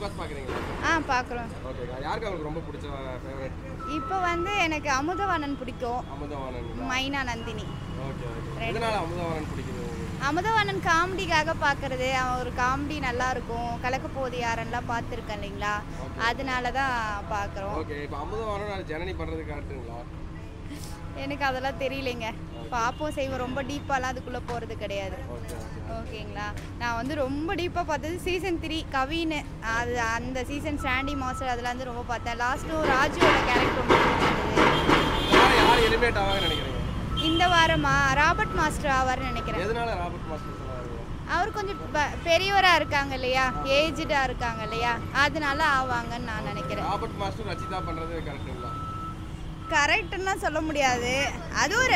Pass பார்க்குறீங்களா ஆ பார்க்குறோம் ஓகேக்கா யாருக்கு அவங்களுக்கு ரொம்ப பிடிச்ச ஃபேவரட் இப்போ வந்து எனக்கு அமுதவாணன் பிடிக்கும் அமுதவாணன் மைனா நந்தினி ஓகே ஓகே எதனால அமுதவாணன் பிடிக்குது உங்களுக்கு அமுதவாணன் காமெடிக்காக பார்க்கறது அவன் ஒரு காமெடி நல்லா இருக்கும் கலக்க போது யாரெல்லாம் பார்த்துருக்கேன் இல்லைங்களா அதனால தான் பார்க்குறோம் ஓகே இப்போ அமுதவாணன் அது ஜனனி பண்ணுறது காட்டுங்களா எனக்கு அதெல்லாம் தெரியலைங்க பார்ப்போம் செய்வோம் ரொம்ப டீப்பாலாம் அதுக்குள்ளே போகிறது கிடையாது ஓகே ஓகே ஓகேங்களா நான் வந்து ரொம்ப டீப்பாக பார்த்தது சீசன் த்ரீ கவின்னு அது அந்த சீசன் சாண்டி மாஸ்டர் அதெல்லாம் வந்து ரொம்ப பார்த்தேன் லாஸ்ட்டும் ராஜுவோட கேரக்டர் ரொம்ப பிடிச்சிருந்தது யார் யார் எலிமினேட் ஆவாங்கன்னு நினைக்கிறீங்க இந்த வாரமா ராபர்ட் மாஸ்டர் ஆவார்னு நினைக்கிறேன் எதனால ராபர்ட் மாஸ்டர் சொன்னாங்க அவர் கொஞ்சம் ப- பெரியவரா இருக்காங்க இல்லையா ஏஜ்டா இருக்காங்க இல்லையா அதனால ஆவாங்கன்னு நான் நினைக்கிறேன் ராபர்ட் மாஸ்டர் ரச்சிதா பண்ணுறது கரெக்டுங்களா கரெக்ட்னா சொல்ல முடியாது அது ஒரு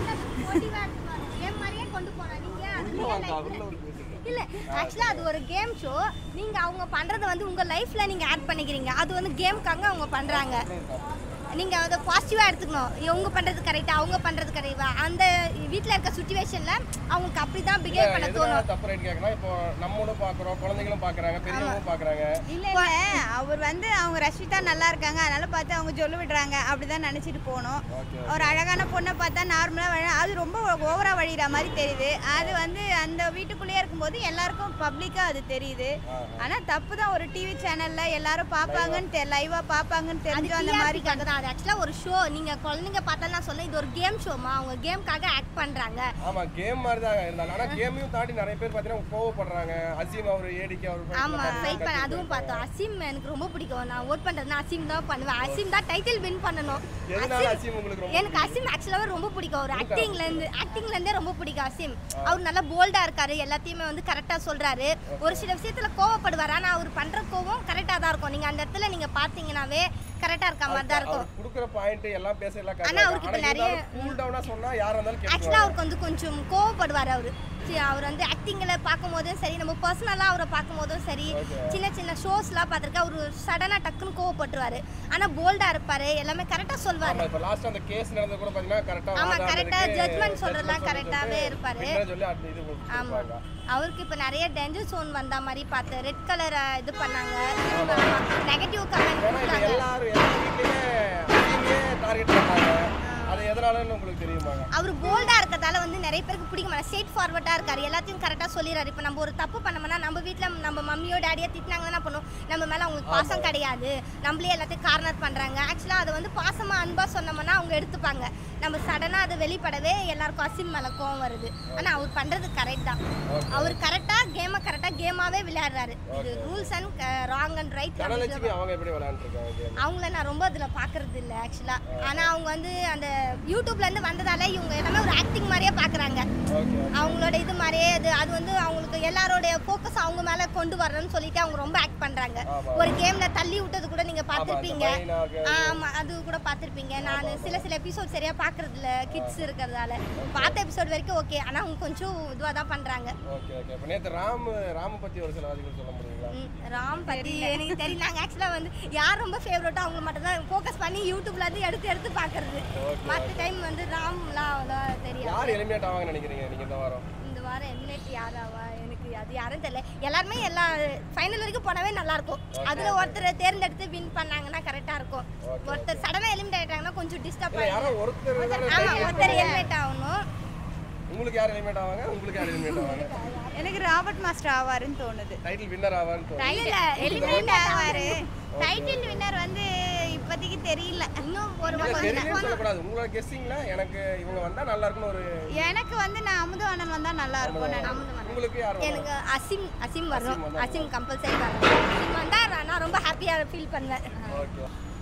கேம் மாதிரியே கொண்டு போனா நீங்க அது உள்ள வாங்க உள்ள ஒரு பேசுங்க இல்ல ஆக்சுவலா அது ஒரு கேம் ஷோ நீங்க அவங்க பண்றத வந்து உங்க லைஃப்ல நீங்க ஆட் பண்ணிக்கிறீங்க அது வந்து கேமுக்காக அவங்க பண்றாங்க நீங்க அதை பாசிட்டிவா எடுத்துக்கணும் இவங்க பண்றது கரெக்டா அவங்க பண்றது கரெக்டா அந்த வீட்ல இருக்க சுச்சுவேஷன்ல அவங்களுக்கு அப்படிதான் பிஹேவ் பண்ண எதனால தோணும் தப்பு ரைட் கேட்கலாம் இப்போ நம்மளும் பார்க்குறோம் குழந்தைங்களும் பார்க்குறாங்க பெரியவங்களும் பார்க்குறாங்க இல்ல இல்ல அவர் வந்து அவங்க ரஷ்மிதா நல்லா இருக்காங்க அதனால பார்த்து அவங்க சொல்ல விடுறாங்க அப்படிதான் நினைச்சிட்டு போகணும் ஓகே ஒரு அழகான பொண்ணை பார்த்தா நார்மலா வழி அது ரொம்ப ஓவரா வழிகிற மாதிரி தெரியுது அது வந்து அந்த வீட்டுக்குள்ளேயே இருக்கும்போது எல்லாருக்கும் பப்ளிக்கா அது தெரியுது ஆனா தப்பு தான் ஒரு டிவி சேனல்ல எல்லாரும் பாப்பாங்கன்னு லைவா பாப்பாங்கன்னு அது தெரிஞ்சு அந்த மாதிரி TRP க்காக தான் அது ஆக்சுவலா ஒரு ஷோ நீங்க குழந்தைங்க பார்த்தா நான் சொன்னேன் இது ஒரு கேம் ஷோமா அவங்க கேம்காக ஆக்ட் பண்றாங்க ஆமா கேம் மாதிரி தான் இருந்தாங்க ஆனா கேமையும் தாண்டி நிறைய பேர் பார்த்தீங்கன்னா கோவப்படுறாங்க அசீம் அவர் ஏடிக்கு அவர் ஆமா ஃபைட் பண்ண அதுவும் பார்த்தோம் அசீம் எனக்கு ரொம்ப பிடிக்கும் நான் ஓட் பண்றதுனா அசீம் தான் பண்ணுவேன் அசீம் தான் டைட்டில் வின் பண்ணணும் எதனால அசீம் உங்களுக்கு ரொம்ப எனக்கு அசீம் ஆக்சுவலாவே ரொம்ப பிடிக்கும் ஒரு ஆக்டிங்ல இருந்து ஆக்டிங்ல இருந்தே ரொம்ப பிடிக்கும் அசீம் அவர் நல்லா போல்டா இருக்காரு எல்லாத்தையுமே வந்து கரெக்டா சொல்றாரு ஒரு சில விஷயத்துல கோவப்படுவார் ஆனா அவர் பண்ற கோவம் கரெக்டா தான் இருக்கும் நீங்க அந்த இடத்துல நீங்க பாத்தீங்கன்னாவே கரெக்டா இருக்க மாதிரி தான் இருக்கும் அவர் கொடுக்குற பாயிண்ட் எல்லாம் பேச எல்லாம் ஆனா அவருக்கு இப்ப நிறைய- கூல் டவுனா சொன்னா யாரா இருந்தாலும் ஆக்சுவலாக கேட்குவாங்க அவருக்கு வந்து கொஞ்சம் கோவப்படுவார் அவர் அவர் வந்து ஆக்டிங்கில் பார்க்கும்போதும் சரி நம்ம பர்சனலாக அவரை பார்க்கும்போதும் சரி சின்ன சின்ன ஷோஸ்லாம் பார்த்துருக்கா அவர் சடனாக டக்குன்னு கோவப்பட்டுருவாரு ஆனால் போல்டாக இருப்பார் எல்லாமே கரெக்டாக சொல்வார் ஆமா இப்ப லாஸ்ட் அந்த கேஸ் நடந்தது கூட பாத்தீங்கன்னா கரெக்டா ஆமா, correct ஆ judgment சொல்றதெல்லாம் correct ஆவே இருப்பாரு. சொல்லி அந்த இது ஆமாம் கொடுப்பாங்க அவருக்கு இப்போ நிறைய டேஞ்சர் சோன் வந்த மாதிரி பார்த்து ரெட் கலரை இது பண்ணாங்க நெகட்டிவ் கமெண்ட் ஏன்னா இப்ப கொடுத்தாங்க எல்லாரும் எல்லா வீட்லயுமே அசீமே டார்கெட் பண்றாங்க அது எதனாலன்னு உங்களுக்கு தெரியுமாங்க அவர் போல்டா இருக்கறதால வந்து நிறைய பேருக்கு பிடிக்க மாட்டேன் ஸ்ட்ரெயிட் ஃபார்வர்டா இருக்காரு எல்லாத்தையும் கரெக்டா சொல்லிடுறாரு இப்போ நம்ம ஒரு தப்பு பண்ணோம்னா நம்ம வீட்ல நம்ம மம்மியோ டேடியோ திட்டினாங்கன்னா என்ன பண்ணும் நம்ம மேல அவங்களுக்கு பாசம் கிடையாது நம்மளே எல்லாத்தையும் கார்னர் பண்றாங்க ஆக்சுவலா அதை வந்து பாசமா அன்பா சொன்னோம்னா அவங்க எடுத்துப்பாங்க நம்ம சடனா அது வெளிப்படவே எல்லாருக்கும் அசிம் மேல கோவம் வருது ஆனா அவர் பண்றது கரெக்ட் தான் அவர் கரெக்டா கேமை கரெக்டா கேமாவே விளையாடுறாரு இது rules and wrong and right Dhanalakshmi அவங்க எப்படி விளையாண்டுருக்காங்க கேம் அவங்கள நான் ரொம்ப அதில் பார்க்கறது இல்லை ஆக்சுவலாக ஆனால் அவங்க வந்து அந்த யூடியூப்ல இருந்து வந்ததால இவங்க எல்லாமே ஒரு ஆக்டிங் மாதிரியே பார்க்குறாங்க ஓகே அவங்களோட இது மாதிரியே அது அது வந்து அவங்களுக்கு எல்லாரோடைய ஃபோக்கஸ் அவங்க மேலே கொண்டு வரணும்னு சொல்லிட்டு அவங்க ரொம்ப ஆக்ட் பண்ணுறாங்க ஆமா. ஒரு கேம்ல தள்ளி விட்டது கூட நீங்கள் பார்த்துருப்பீங்க பையனாக ஆமா அது கூட பார்த்துருப்பீங்க நான் சில சில எபிசோட் சரியா பார்க்கறது இல்ல கிட்ஸ் இருக்கிறதால பார்த்த எபிசோட் வரைக்கும் ஓகே ஆனால் அவங்க கொஞ்சம் இதுவாக தான் பண்ணுறாங்க ஓகே ஓகே இப்போ நேற்று ராம் ராம பத்தி ஒரு சில வாதிகள் சொல்ல முடியுங்களா ராம் பத்தி எனக்கு தெரியல நாங்கள் ஆக்சுவலாக வந்து யார் ரொம்ப ஃபேவரட்டோ அவங்க மட்டும் தான் ஃபோக்கஸ் பண்ணி யூடியூப்ல இருந்து எடுத்து எடுத்து பார்க்கறது மற்ற டைம் வந்து ராம்லாம் அவ்வளோ தெரியாது யார் எலிமினேட் ஆவாங்கன்னு நினைக்கிறீங்க நீங்க இந்த வாரம் இந்த வாரம் எம்எல்ஏட் யாராவா எனக்கு அது யாரும் தெரியல எல்லாருமே எல்லா ஃபைனல் வரைக்கும் போனாவே நல்லா இருக்கும் அதுல ஒருத்தரை தேர்ந்தெடுத்து வின் பண்ணாங்கன்னா கரெக்டா இருக்கும் ஒருத்தர் சடனா எலிமினேட் ஆயிட்டாங்கன்னா கொஞ்சம் டிஸ்டர்ப் இல்ல ஆகும் யாரோ ஒருத்தர் தானே ஆமா title ஒருத்தர் எலிமினேட் ஆகணும் உங்களுக்கு யார் எலிமினேட் ஆவாங்க உங்களுக்கு யார் எலிமினேட் ஆவாங்க எனக்கு ராபர்ட் மாஸ்டர் ஆவாருன்னு தோணுது டைட்டில் வின்னர் ஆவான்னு தோணுது இல்ல எலிமினேட் ஆவாரு டைட்டில் வின்னர் வந்து இப்போதைக்கு தெரியல இன்னும் ஒரு இல்ல, தெரியலன்னு சொல்லக்கூடாது உங்களோட கெஸ்ஸிங்ல எனக்கு இவங்க வந்தா நல்லா இருக்கும்னு ஒரு எனக்கு வந்து நான் அமுதவாணன் வந்தா நல்லா இருக்கும் நான் உங்களுக்கு யார் வந்தா? எனக்கு அசிம் அசிம் வரணும் வந்தா அசிம் கம்பல்சரி வரணும் அசிம் வந்தா நான் ரொம்ப ஹாப்பியா ஃபீல் பண்ணுவேன் ஓகே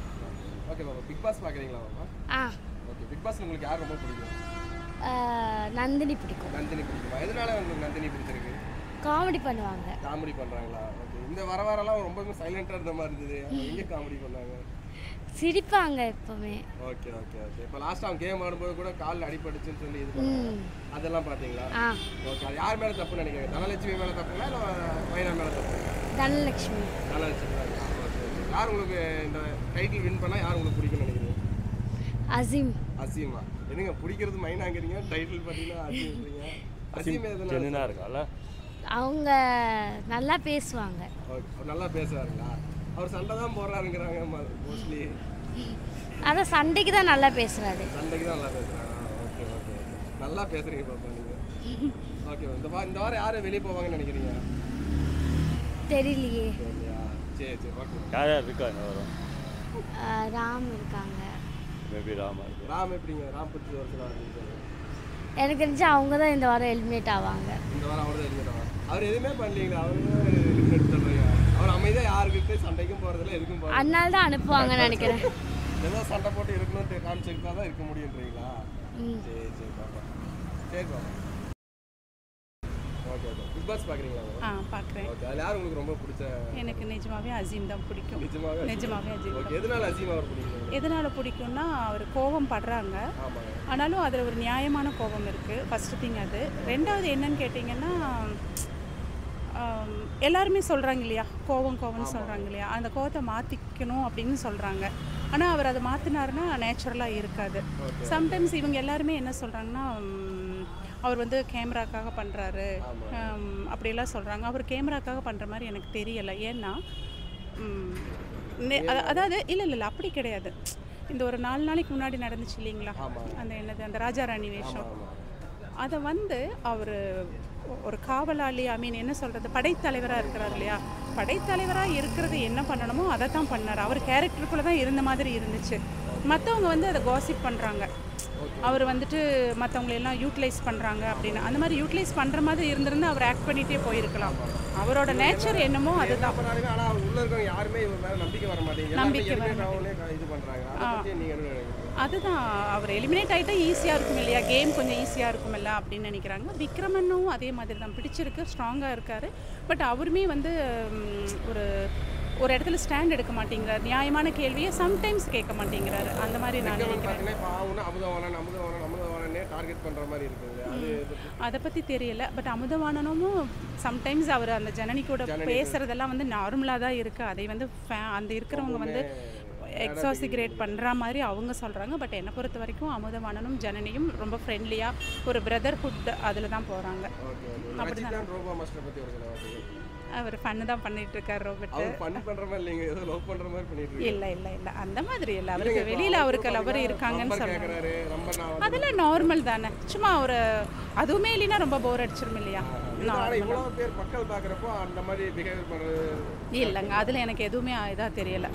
ஓகே பாப்பா பிக் பாஸ் பாக்குறீங்களா பாப்பா ஆ ஓகே பிக் பாஸ் உங்களுக்கு யார் ரொம்ப பிடிக்கும் அஹ், நந்தினி பிடிக்கும் நந்தினி பிடிக்குமா எதனால உங்களுக்கு நந்தினி பிடிச்சிருக்கு காமெடி பண்ணுவாங்க காமெடி பண்றாங்களா ஓகே இந்த வர வரலாம் ரொம்பவே சைலண்டா இருந்த மாதிரி இருந்தது அவங்க எங்க காமெடி பண்ணாங்க சிரிப்பாங்க எப்பவுமே ஓகே ஓகே ஓகே இப்போ லாஸ்ட் அவங்க கேம் ஆடும்போது கூட காலில் அடிபட்டுச்சுன்னு சொல்லி இது பண்ணாங்க அதெல்லாம் பாத்தீங்களா ஆ ஓகே அது யார் மேல தப்புன்னு நினைக்கிறீங்க தனலட்சுமி மேல தப்புங்களா இல்லை மைனா மேல தப்பு தனலட்சுமி தனலட்சுமி தான் இருக்கா? Okay, okay. யார் உங்களுக்கு இந்த டைட்டில் வின் பண்ணா யார் உங்களுக்கு பிடிக்கும்னு நினைக்கிறீங்க அசீம் அசீமா என்னங்க பிடிக்கிறது மைனாங்கிறீங்க டைட்டில் பார்த்தீங்கன்னா அசீம்ன்றீங்க அசீம் எதனால ஜெனுனா இருக்கால அவங்க நல்லா பேசுவாங்க ஓகே அவர் நல்லா பேசுவாருங்களா அவர் சண்டை தான் போடுறாருங்கிறாங்க மோஸ்ட்லி அதான் சண்டைக்கு தான் நல்லா பேசுகிறாரு சண்டைக்கு தான் நல்லா பேசுறாங்க ஓகே ஓகே ஓகே நல்லா பேசுறீங்க பாப்பா நீங்க ஓகே இந்த வாரம் இந்த வாரம் யார் வெளியே போவாங்கன்னு நினைக்கிறீங்க தெரியலையே தெரியலையா சரி சரி ஓகே யார் யார் இருக்கா இந்த வாரம் ஆஹ் ராம் இருக்காங்க மேபி ராமா இருக்கு ராம் எப்படிங்க ராம் பத்து வருஷம் ஆகுது எனக்கு தெரிஞ்சு அவங்க தான் இந்த வாரம் எலிமினேட் ஆவாங்க இந்த வாரம் அவர் தான் எழுதிடுவார் அவர் எதுவுமே பண்ணலீங்களா அவர் எலிமினேட் சொல்றீங்க அவர் அமைதியாக யாருக்கிட்ட சண்டைக்கும் போறதில்ல எதுக்கும் போறது அதனால தான் அனுப்புவாங்கன்னு நினைக்கிறேன் ஏதோ சண்டை போட்டு இருக்கணும்னு காமிச்சிருந்தா தான் இருக்க முடியுன்றீங்களா ம். சரி சரி பாப்பா சரி பாப்பா ஓகே ஓகே பிக் பாஸ் பார்க்குறீங்களா ஆ பார்க்குறேன் ஓகே அதில் யார் உங்களுக்கு ரொம்ப பிடிச்ச எனக்கு நிஜமாவே அசீம் தான் பிடிக்கும் நிஜமாவே நிஜமாவே அசீம் ஓகே எதனால அசீம் அவர் பிடிக்கும் எதனால் பிடிக்கும்னா அவர் கோபம் படுறாங்க ஆமாங்க ஆனாலும் அதில் ஒரு நியாயமான கோபம் இருக்குது ஃபஸ்ட்டு திங் அது ரெண்டாவது என்னன்னு கேட்டிங்கன்னா ஆம், எல்லாருமே சொல்கிறாங்க இல்லையா கோபம் கோபம்னு சொல்கிறாங்க இல்லையா அந்த கோபத்தை மாற்றிக்கணும் அப்படின்னு சொல்கிறாங்க ஆனால் அவர் அதை மாற்றினாருன்னா நேச்சுரலாக இருக்காது சம்டைம்ஸ் இவங்க எல்லாருமே என்ன சொல்கிறாங்கன்னா அவர் வந்து கேமராக்காக பண்ணுறாரு அப்படியெல்லாம் சொல்கிறாங்க அவர் கேமராக்காக பண்ணுற மாதிரி எனக்கு தெரியலை ஏன்னா ம், நெ- அத- அதாவது இல்லை இல்லை இல்லை அப்படி கிடையாது இந்த ஒரு நாலு நாளைக்கு முன்னாடி நடந்துச்சு இல்லைங்களா அந்த என்னது அந்த ராஜாராணி வேஷம் அதை வந்து அவர் ஒரு காவலாளி ஐ மீன் என்ன சொல்கிறது படைத்தலைவராக இருக்கிறார் இல்லையா படைத்தலைவராக இருக்கிறது என்ன பண்ணணுமோ அதை தான் பண்ணார் அவர் கேரக்டருக்குள்ளே தான் இருந்த மாதிரி இருந்துச்சு மற்றவங்க வந்து அதை காசிப் பண்ணுறாங்க அவர் வந்துட்டு மற்றவங்களை எல்லாம் யூட்டிலைஸ் பண்ணுறாங்க அப்படின்னு அந்த மாதிரி யூட்டிலைஸ் பண்ணுற மாதிரி இருந்திருந்தா அவர் ஆக்ட் பண்ணிகிட்டே போயிருக்கலாம் அவரோட நேச்சர் என்னமோ அதுதான் பண்ணாலுமே ஆனால் அவங்க உள்ள இருக்கவங்க யாருமே இவர் மேலே நம்பிக்கை வர மாட்டேங்குது நம்பிக்கை வர எல்லாருமே eliminate ஆகவும்னே இது பண்ணுறாங்க அதை பற்றி நீங்கள் என்ன நினைக்கிறீங்க அதுதான் அவர் எலிமினேட் ஆகிட்டா ஈஸியாக இருக்கும் இல்லையா கேம் கொஞ்சம் ஈஸியாக இருக்குமில்ல அப்படின்னு நினைக்கிறாங்க விக்ரமனும் அதே மாதிரி தான் பிடிச்சிருக்கு ஸ்ட்ராங்காக இருக்கார் பட் அவருமே வந்து ம், ஒரு ஒரு இடத்துல ஸ்டாண்ட் எடுக்க மாட்டேங்கிறார் நியாயமான கேள்வியை சம்டைம்ஸ் கேட்க மாட்டேங்கிறாரு அந்த மாதிரி நான் நினைக்கிறேன் பார்த்தீங்கன்னா இப்போ ஆகுனா அமுதவானன் அமுதவானன் அமுதவானனே டார்கெட் பண்ணுற மாதிரி இருக்குங்க அது அதை பற்றி தெரியல பட் அமுதவாணனும் சம்டைம்ஸ் அவர் அந்த ஜனனி கூட பேசுறதெல்லாம் வந்து நார்மலாக தான் இருக்குது அதை வந்து fa- அந்த இருக்கிறவங்க வந்து எக்ஸாசிக்ரேட் பண்ணுற மாதிரி அவங்க சொல்கிறாங்க பட் என்னை பொறுத்த வரைக்கும் அமுதவாணனும் ஜனனியும் ரொம்ப ஃப்ரெண்ட்லியாக ஒரு பிரதர்ஹுட் அதில் தான் போகிறாங்க okay okay Rajinikanth robo master பற்றி ஒரு சில வார்த்தைகள் அவர் ஃபன்னு தான் பண்ணிட்டு இருக்காரு ரோபர்ட் அவர் ஃபன் பண்ணுற மாதிரி இல்லைங்க ஏதோ லவ் பண்ணுற மாதிரி பண்ணிட்டு இருக்காரு இல்லை இல்லை இல்லை அந்த மாதிரி இல்லை அவருக்கு வெளியில் அவருக்கு லவர் இருக்காங்கன்னு சொல்கிறாங்க கேட்குறாரு ரொம்ப நான் வந்து அதெல்லாம் நார்மல் தானே சும்மா ஒரு அதுவுமே இல்லைன்னா ரொம்ப போர் அடிச்சிரும் இல்லையா ஆனால் இவ்வளோ பேர் மக்கள் பார்க்குறப்போ அந்த மாதிரி பிஹேவியர் பண்ணுறது இல்லைங்க அதில் எனக்கு எதுவுமே இதாக தெரியல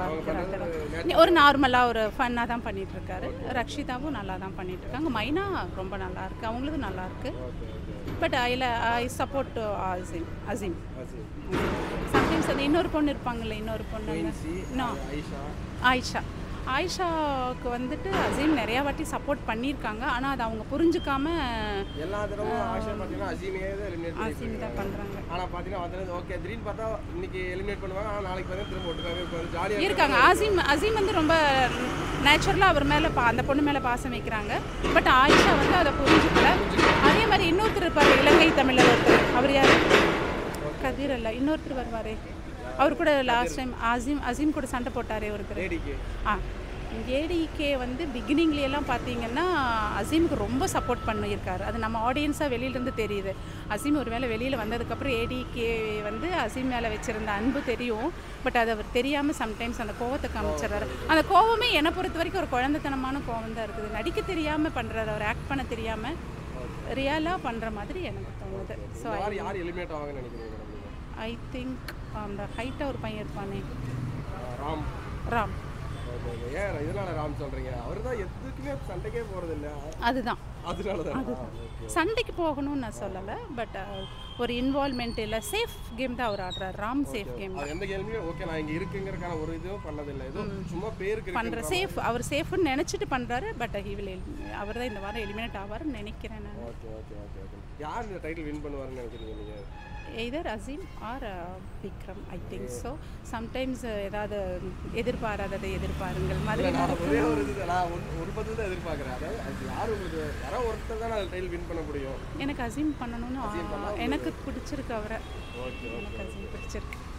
ஒரு நார்மலாக ஒரு ஃபன்னாக தான் பண்ணிட்டு இருக்காரு ரக்ஷிதாவும் நல்லா தான் பண்ணிட்டு இருக்காங்க மைனா ரொம்ப நல்லா இருக்கு அவங்களுக்கும் நல்லா இருக்கு but I'll I support Azeem Azeem sometimes அது இன்னொரு பொண்ணு இருப்பாங்கல்ல இன்னொரு பொண்ணு No. ஐஷா ஆயிஷா ஆயிஷாவுக்கு வந்துட்டு அசீம் நிறையா வாட்டி சப்போர்ட் பண்ணியிருக்காங்க ஆனால் அதை அவங்க புரிஞ்சுக்காம எல்லா தடவும் ஆஷா பார்த்தீங்கன்னா அசீமே தான் எலிமினேட் அசீம் தான் பண்ணுறாங்க ஆனால் பார்த்தீங்கன்னா வந்து ஓகே திடீர்னு பார்த்தா இன்னைக்கு எலிமினேட் பண்ணுவாங்க ஆனால் நாளைக்கு பார்த்தா திரும்ப ஒட்டுக்காவே இருப்பாரு ஜாலியாக இருக்காங்க அசீம் அசீம் வந்து ரொம்ப நேச்சுரலாக அவர் மேலே பா அந்த பொண்ணு மேலே பாசம் வைக்கிறாங்க பட் ஆயிஷா வந்து அதை புரிஞ்சுக்கல அதே மாதிரி இன்னொருத்தர் இருப்பார் இலங்கை தமிழர் ஒருத்தர் அவர் யார் கதிர் அல்ல இன்னொருத்தர் வருவாரே அவர் கூட லாஸ்ட் டைம் அசீம் அசீம் கூட சண்டை போட்டாரே ஒருத்தர் லேடிக்கு ஆ ஏடிகே வந்து பிகினிங்லேயெல்லாம் பார்த்தீங்கன்னா அசீமுக்கு ரொம்ப சப்போர்ட் பண்ணியிருக்காரு அது நம்ம ஆடியன்ஸாக வெளியிலேருந்து தெரியுது அசீம் ஒரு வேளை வெளியில் வந்ததுக்கப்புறம் ஏடிகே வந்து அசீம் மேலே வச்சுருந்த அன்பு தெரியும் பட் அது அவர் தெரியாமல் சம்டைம்ஸ் அந்த கோவத்தை காமிச்சிடுறாரு அந்த கோவமே என்னை பொறுத்த வரைக்கும் ஒரு குழந்தைத்தனமான கோவம் தான் இருக்குது நடிக்க தெரியாமல் பண்ணுறாரு அவர் ஆக்ட் பண்ண தெரியாமல் ரியாலாக பண்ணுற மாதிரி எனக்கு தோணுது ஸோ இந்த வாரம் யார் எலிமினேட் ஆவாங்கன்னு நினைக்கிறீங்க மேடம் நீங்க? ஐ திங்க் அந்த ஹைட்டாக ஒரு பையன் இருப்பானே ஆ, ராம் ராம் ஓகே ஓகே ஏன் இதனால ராம் சொல்றீங்க அவர் தான் எதுக்குமே சண்டைக்கே போறது இல்ல அதுதான் அதனால தான் சண்டைக்கு போகணும்னு நான் சொல்லலை பட் ஒரு இன்வால்மெண்ட் இல்லை சேஃப் கேம் தான் அவர் ஆடுறாரு ராம் சேஃப் கேம் அது எந்த கேள்வியுமே ஓகே நான் இங்க இருக்குங்கிறதுக்கான ஒரு இதுவும் பண்ணதில்லை ஏதோ சும்மா பேருக்கு பண்ணுற இருக்குன்ற சேஃப் அவர் சேஃப்னு நினச்சிட்டு பண்ணுறாரு பட் ஹி வில் அவர் தான் இந்த வாரம் எலிமினேட் ஆவார்னு நினைக்கிறேன் நான் ஓகே ஓகே ஓகே ஓகே யார் இந்த டைட்டில் வின் பண்ணுவாருன்னு நினைக்கிறீங்க நீங்க either Azeem or Vikram I think so sometimes ஏதாவது எதிர்பாராததை எதிர்பாருங்கள் இல்ல, மாதிரி நான் ஒரே ஒரு இது நான் ஒரு- ஒரு பதில் தான் எதிர்பார்க்குறேன் அதாவது அது யார் உங்களுக்கு யாரோ ஒருத்தர் தான் அந்த டைட்டில் வின் பண்ண முடியும் எனக்கு அசீம் பண்ணணும்னு ஆ- எனக்கு பிடிச்சிருக்கு அவரை ஓகே எனக்கு அசீம் பிடிச்சிருக்கு